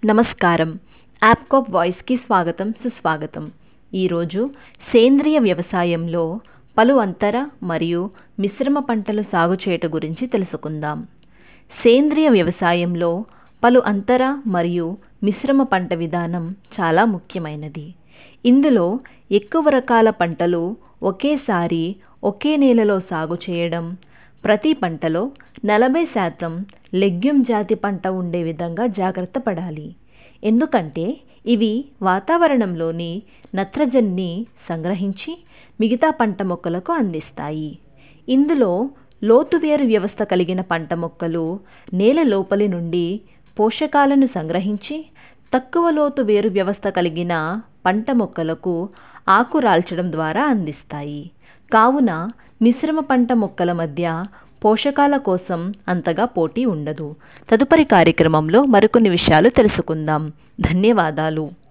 నమస్కారం యాప్కాప్ వాయిస్కి స్వాగతం సుస్వాగతం ఈరోజు సేంద్రియ వ్యవసాయంలో పలు అంతర మరియు మిశ్రమ పంటలు సాగు చేయట గురించి తెలుసుకుందాం సేంద్రియ వ్యవసాయంలో పలు అంతర మరియు మిశ్రమ పంట విధానం చాలా ముఖ్యమైనది ఇందులో ఎక్కువ రకాల పంటలు ఒకేసారి ఒకే నేలలో సాగు చేయడం ప్రతి పంటలో నలభై శాతం లెగ్యూమ్ జాతి పంట ఉండే విధంగా జాగ్రత్త పడాలి ఎందుకంటే ఇవి వాతావరణంలోని నత్రజనిని సంగ్రహించి మిగతా పంట మొక్కలకు అందిస్తాయి ఇందులో లోతువేరు వ్యవస్థ కలిగిన పంట మొక్కలు నేల లోపలి నుండి పోషకాలను సంగ్రహించి తక్కువ లోతు వేరు వ్యవస్థ కలిగిన పంట మొక్కలకు ఆకు రాల్చడం ద్వారా అందిస్తాయి కావున మిశ్రమ పంట మొక్కల మధ్య పోషకాల కోసం అంతగా పోటీ ఉండదు తదుపరి కార్యక్రమంలో మరికొన్ని విషయాలు తెలుసుకుందాం ధన్యవాదాలు